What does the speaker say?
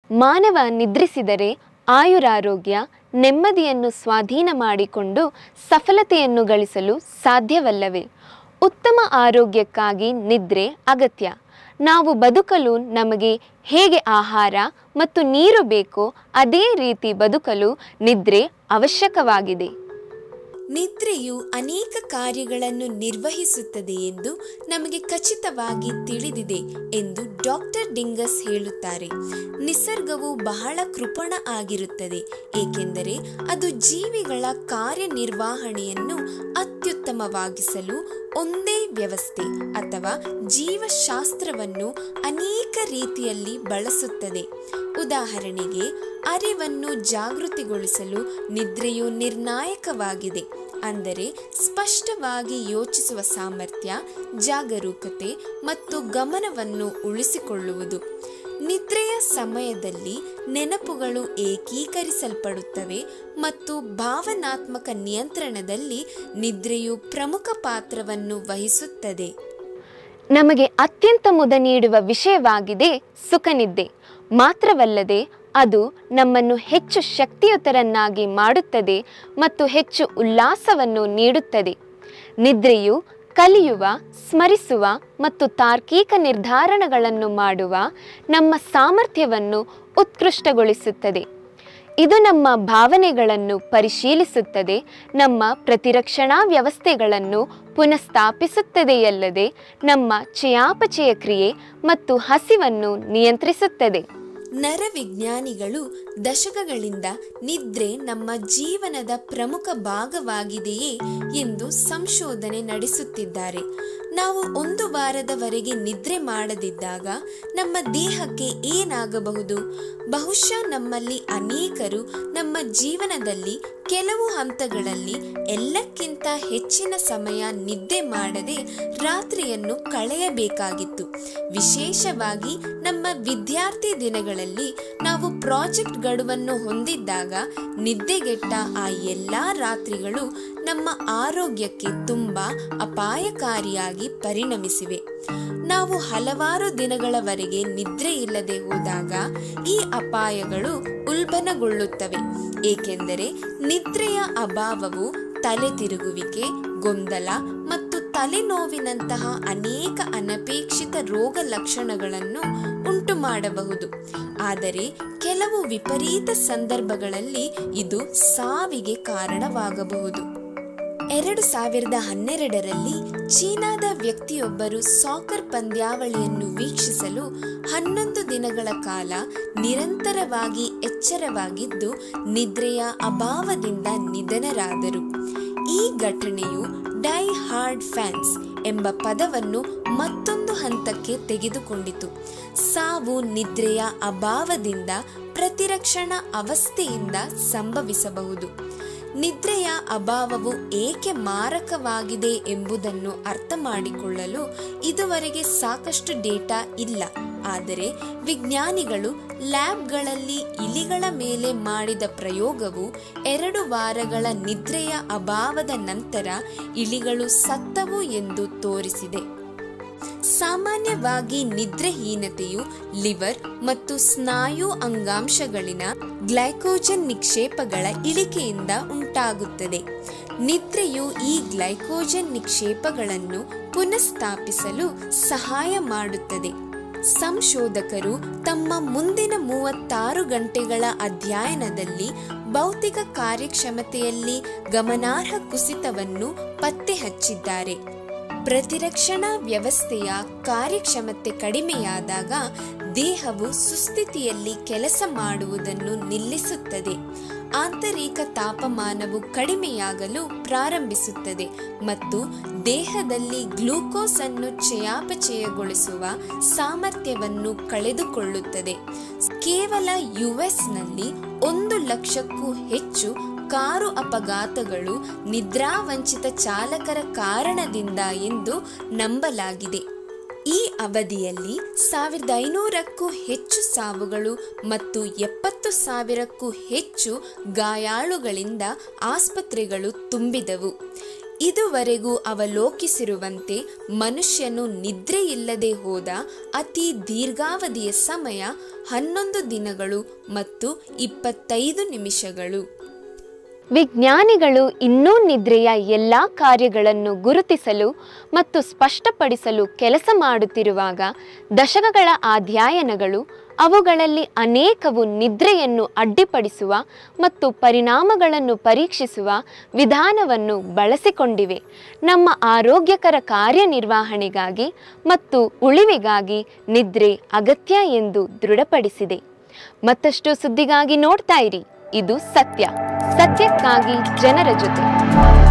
ಮಾನವ ನಿದ್ರಿಸಿದರೆ ಆಯುರಾರೋಗ್ಯ ನೆಮ್ಮದಿಯನ್ನು ಸ್ವಾಧೀನ ಮಾಡಿಕೊಂಡು ಸಫಲತೆಯನ್ನು ಗಳಿಸಲು ಸಾಧ್ಯವಲ್ಲವೇ ಉತ್ತಮ ಆರೋಗ್ಯಕ್ಕಾಗಿ ನಿದ್ರೆ ಅಗತ್ಯ ನಾವು ಬದುಕಲು ನಮಗೆ ಹೇಗೆ ಆಹಾರ ಮತ್ತು ನೀರು ಬೇಕೋ ಅದೇ ರೀತಿ ಬದುಕಲು ನಿದ್ರೆ ಅವಶ್ಯಕವಾಗಿದೆ ನಿದ್ರೆಯು ಅನೇಕ ಕಾರ್ಯಗಳನ್ನು ನಿರ್ವಹಿಸುತ್ತದೆ ಎಂದು ನಮಗೆ ಖಚಿತವಾಗಿ ತಿಳಿದಿದೆ ಎಂದು ಡಾಕ್ಟರ್ ಡಿಂಗಸ್ ಹೇಳುತ್ತಾರೆ ನಿಸರ್ಗವು ಬಹಳ ಕೃಪಣ ಆಗಿರುತ್ತದೆ ಏಕೆಂದರೆ ಅದು ಜೀವಿಗಳ ಕಾರ್ಯನಿರ್ವಹಣೆಯನ್ನು ಅತ್ಯುತ್ತಮವಾಗಿಸಲು ಒಂದೇ ವ್ಯವಸ್ಥೆ ಅಥವಾ ಜೀವಶಾಸ್ತ್ರವನ್ನು ಅನೇಕ ರೀತಿಯಲ್ಲಿ ಬಳಸುತ್ತದೆ ಉದಾಹರಣೆಗೆ ಅರಿವನ್ನು ಜಾಗೃತಿಗೊಳಿಸಲು ನಿದ್ರೆಯು ನಿರ್ಣಾಯಕವಾಗಿದೆ ಅಂದರೆ ಸ್ಪಷ್ಟವಾಗಿ ಯೋಚಿಸುವ ಸಾಮರ್ಥ್ಯ ಜಾಗರೂಕತೆ ಮತ್ತು ಗಮನವನ್ನು ಉಳಿಸಿಕೊಳ್ಳುವುದು ನಿದ್ರೆಯ ಸಮಯದಲ್ಲಿ ನೆನಪುಗಳು ಏಕೀಕರಿಸಲ್ಪಡುತ್ತವೆ ಮತ್ತು ಭಾವನಾತ್ಮಕ ನಿಯಂತ್ರಣದಲ್ಲಿ ನಿದ್ರೆಯು ಪ್ರಮುಖ ಪಾತ್ರವನ್ನು ವಹಿಸುತ್ತದೆ ನಮಗೆ ಅತ್ಯಂತ ಮುದ ನೀಡುವ ವಿಷಯವಾಗಿದೆ ಸುಖನಿದ್ದೆ ಮಾತ್ರವಲ್ಲದೆ ಅದು ನಮ್ಮನ್ನು ಹೆಚ್ಚು ಶಕ್ತಿಯುತರನ್ನಾಗಿ ಮಾಡುತ್ತದೆ ಮತ್ತು ಹೆಚ್ಚು ಉಲ್ಲಾಸವನ್ನು ನೀಡುತ್ತದೆ ನಿದ್ರೆಯು ಕಲಿಯುವ ಸ್ಮರಿಸುವ ಮತ್ತು ತಾರ್ಕಿಕ ನಿರ್ಧಾರಣಗಳನ್ನು ಮಾಡುವ ನಮ್ಮ ಸಾಮರ್ಥ್ಯವನ್ನು ಉತ್ಕೃಷ್ಟಗೊಳಿಸುತ್ತದೆ ಇದು ನಮ್ಮ ಭಾವನೆಗಳನ್ನು ಪರಿಶೀಲಿಸುತ್ತದೆ ನಮ್ಮ ಪ್ರತಿರಕ್ಷಣಾ ವ್ಯವಸ್ಥೆಗಳನ್ನು ಪುನಃಸ್ಥಾಪಿಸುತ್ತದೆಯಲ್ಲದೆ ನಮ್ಮ ಚಯಾಪಚಯ ಕ್ರಿಯೆ ಮತ್ತು ಹಸಿವನ್ನು ನಿಯಂತ್ರಿಸುತ್ತದೆ ನರವಿಜ್ಞಾನಿಗಳು ದಶಕಗಳಿಂದ ನಿದ್ರೆ ನಮ್ಮ ಜೀವನದ ಪ್ರಮುಖ ಭಾಗವಾಗಿದೆಯೇ ಎಂದು ಸಂಶೋಧನೆ ನಡೆಸುತ್ತಿದ್ದಾರೆ ನಾವು ಒಂದು ವಾರದವರೆಗೆ ನಿದ್ರೆ ಮಾಡದಿದ್ದಾಗ ನಮ್ಮ ದೇಹಕ್ಕೆ ಏನಾಗಬಹುದು ಬಹುಶಃ ನಮ್ಮಲ್ಲಿ ಅನೇಕರು ನಮ್ಮ ಜೀವನದಲ್ಲಿ ಕೆಲವು ಹಂತಗಳಲ್ಲಿ ಎಲ್ಲಕ್ಕಿಂತ ಹೆಚ್ಚಿನ ಸಮಯ ನಿದ್ದೆ ಮಾಡದೆ ರಾತ್ರಿಯನ್ನು ಕಳೆಯಬೇಕಾಗಿತ್ತು ವಿಶೇಷವಾಗಿ ನಮ್ಮ ವಿದ್ಯಾರ್ಥಿ ದಿನಗಳಲ್ಲಿ ನಾವು ಪ್ರಾಜೆಕ್ಟ್ ಗಡುವನ್ನು ಹೊಂದಿದ್ದಾಗ ನಿದ್ದೆಗೆಟ್ಟ ಆ ಎಲ್ಲ ರಾತ್ರಿಗಳು ನಮ್ಮ ಆರೋಗ್ಯಕ್ಕೆ ತುಂಬ ಅಪಾಯಕಾರಿಯಾಗಿ ಪರಿಣಮಿಸಿವೆ ನಾವು ಹಲವಾರು ದಿನಗಳವರೆಗೆ ನಿದ್ರೆ ಇಲ್ಲದೆ ಹೋದಾಗ ಈ ಅಪಾಯಗಳು ಉಲ್ಬಣಗೊಳ್ಳುತ್ತವೆ ಏಕೆಂದರೆ ನಿದ್ರೆಯ ಅಭಾವವು ತಲೆ ತಿರುಗುವಿಕೆ ಗೊಂದಲ ಮತ್ತು ತಲೆನೋವಿನಂತಹ ಅನೇಕ ಅನಪೇಕ್ಷಿತ ರೋಗ ಲಕ್ಷಣಗಳನ್ನು ಉಂಟು ಮಾಡಬಹುದು ಆದರೆ ಕೆಲವು ವಿಪರೀತ ಸಂದರ್ಭಗಳಲ್ಲಿ ಇದು ಸಾವಿಗೆ ಕಾರಣವಾಗಬಹುದು ಎರಡು ಸಾವಿರದ ಹನ್ನೆರಡರಲ್ಲಿ ಚೀನಾದ ವ್ಯಕ್ತಿಯೊಬ್ಬರು ಸಾಕರ್ ಪಂದ್ಯಾವಳಿಯನ್ನು ವೀಕ್ಷಿಸಲು ಹನ್ನೊಂದು ದಿನಗಳ ಕಾಲ ನಿರಂತರವಾಗಿ ಎಚ್ಚರವಾಗಿದ್ದು ನಿದ್ರೆಯ ಅಭಾವದಿಂದ ನಿಧನರಾದರು ಈ ಘಟನೆಯು ಡೈ ಹಾರ್ಡ್ ಫ್ಯಾನ್ಸ್ ಎಂಬ ಪದವನ್ನು ಮತ್ತೊಂದು ಹಂತಕ್ಕೆ ತೆಗೆದುಕೊಂಡಿತು ಸಾವು ನಿದ್ರೆಯ ಅಭಾವದಿಂದ ಪ್ರತಿರಕ್ಷಣಾ ಅವಸ್ಥೆಯಿಂದ ಸಂಭವಿಸಬಹುದು ನಿದ್ರೆಯ ಅಭಾವವು ಏಕೆ ಮಾರಕವಾಗಿದೆ ಎಂಬುದನ್ನು ಅರ್ಥ ಮಾಡಿಕೊಳ್ಳಲು ಇದುವರೆಗೆ ಸಾಕಷ್ಟು ಡೇಟಾ ಇಲ್ಲ ಆದರೆ ವಿಜ್ಞಾನಿಗಳು ಲ್ಯಾಬ್ಗಳಲ್ಲಿ ಇಲಿಗಳ ಮೇಲೆ ಮಾಡಿದ ಪ್ರಯೋಗವು ಎರಡು ವಾರಗಳ ನಿದ್ರೆಯ ಅಭಾವದ ನಂತರ ಇಲಿಗಳು ಸತ್ತವು ಎಂದು ತೋರಿಸಿದೆ ಸಾಮಾನ್ಯವಾಗಿ ನಿದ್ರೆಹೀನತೆಯು ಲಿವರ್ ಮತ್ತು ಸ್ನಾಯು ಅಂಗಾಂಶಗಳಿನ ಗ್ಲೈಕೋಜನ್ ನಿಕ್ಷೇಪಗಳ ಇಳಿಕೆಯಿಂದ ಉಂಟಾಗುತ್ತದೆ ನಿದ್ರೆಯು ಈ ಗ್ಲೈಕೋಜನ್ ನಿಕ್ಷೇಪಗಳನ್ನು ಪುನಃಸ್ಥಾಪಿಸಲು ಸಹಾಯ ಮಾಡುತ್ತದೆ ಸಂಶೋಧಕರು ತಮ್ಮ ಮುಂದಿನ ಮೂವತ್ತಾರು ಗಂಟೆಗಳ ಅಧ್ಯಯನದಲ್ಲಿ ಭೌತಿಕ ಕಾರ್ಯಕ್ಷಮತೆಯಲ್ಲಿ ಗಮನಾರ್ಹ ಕುಸಿತವನ್ನು ಪತ್ತೆ ಹಚ್ಚಿದ್ದಾರೆ ಪ್ರತಿರಕ್ಷಣಾ ವ್ಯವಸ್ಥೆಯ ಕಾರ್ಯಕ್ಷಮತೆ ಕಡಿಮೆಯಾದಾಗ ದೇಹವು ಸುಸ್ಥಿತಿಯಲ್ಲಿ ಕೆಲಸ ಮಾಡುವುದನ್ನು ನಿಲ್ಲಿಸುತ್ತದೆ ಆಂತರಿಕ ತಾಪಮಾನವು ಕಡಿಮೆಯಾಗಲು ಪ್ರಾರಂಭಿಸುತ್ತದೆ ಮತ್ತು ದೇಹದಲ್ಲಿ ಗ್ಲೂಕೋಸ್ ಅನ್ನು ಚಯಾಪಚಯಗೊಳಿಸುವ ಸಾಮರ್ಥ್ಯವನ್ನು ಕಳೆದುಕೊಳ್ಳುತ್ತದೆ ಕೇವಲ ಯುಎಸ್ನಲ್ಲಿ ಒಂದು ಲಕ್ಷಕ್ಕೂ ಹೆಚ್ಚು ಕಾರು ಅಪಘಾತಗಳು ನಿದ್ರಾವಂಚಿತ ಚಾಲಕರ ಕಾರಣದಿಂದ ಎಂದು ನಂಬಲಾಗಿದೆ ಈ ಅವಧಿಯಲ್ಲಿ ಸಾವಿರದ ಐನೂರಕ್ಕೂ ಹೆಚ್ಚು ಸಾವುಗಳು ಮತ್ತು ಎಪ್ಪತ್ತು ಸಾವಿರಕ್ಕೂ ಹೆಚ್ಚು ಗಾಯಾಳುಗಳಿಂದ ಆಸ್ಪತ್ರೆಗಳು ತುಂಬಿದವು ಇದುವರೆಗೂ ಅವಲೋಕಿಸಿರುವಂತೆ ಮನುಷ್ಯನು ನಿದ್ರೆಯಿಲ್ಲದೆ ಹೋದ ಅತಿ ದೀರ್ಘಾವಧಿಯ ಸಮಯ ಹನ್ನೊಂದು ದಿನಗಳು ಮತ್ತು ಇಪ್ಪತ್ತೈದು ನಿಮಿಷಗಳು ವಿಜ್ಞಾನಿಗಳು ಇನ್ನೂ ನಿದ್ರೆಯ ಎಲ್ಲ ಕಾರ್ಯಗಳನ್ನು ಗುರುತಿಸಲು ಮತ್ತು ಸ್ಪಷ್ಟಪಡಿಸಲು ಕೆಲಸ ಮಾಡುತ್ತಿರುವಾಗ ದಶಕಗಳ ಅಧ್ಯಯನಗಳು ಅವುಗಳಲ್ಲಿ ಅನೇಕವು ನಿದ್ರೆಯನ್ನು ಅಡ್ಡಿಪಡಿಸುವ ಮತ್ತು ಪರಿಣಾಮಗಳನ್ನು ಪರೀಕ್ಷಿಸುವ ವಿಧಾನವನ್ನು ಬಳಸಿಕೊಂಡಿವೆ ನಮ್ಮ ಆರೋಗ್ಯಕರ ಕಾರ್ಯನಿರ್ವಹಣೆಗಾಗಿ ಮತ್ತು ಉಳಿವಿಗಾಗಿ ನಿದ್ರೆ ಅಗತ್ಯ ಎಂದು ದೃಢಪಡಿಸಿದೆ ಮತ್ತಷ್ಟು ಸುದ್ದಿಗಾಗಿ ನೋಡ್ತಾ ಇರಿ ಇದು ಸತ್ಯ ಸತ್ಯಕ್ಕಾಗಿ ಜನರ ಜೊತೆ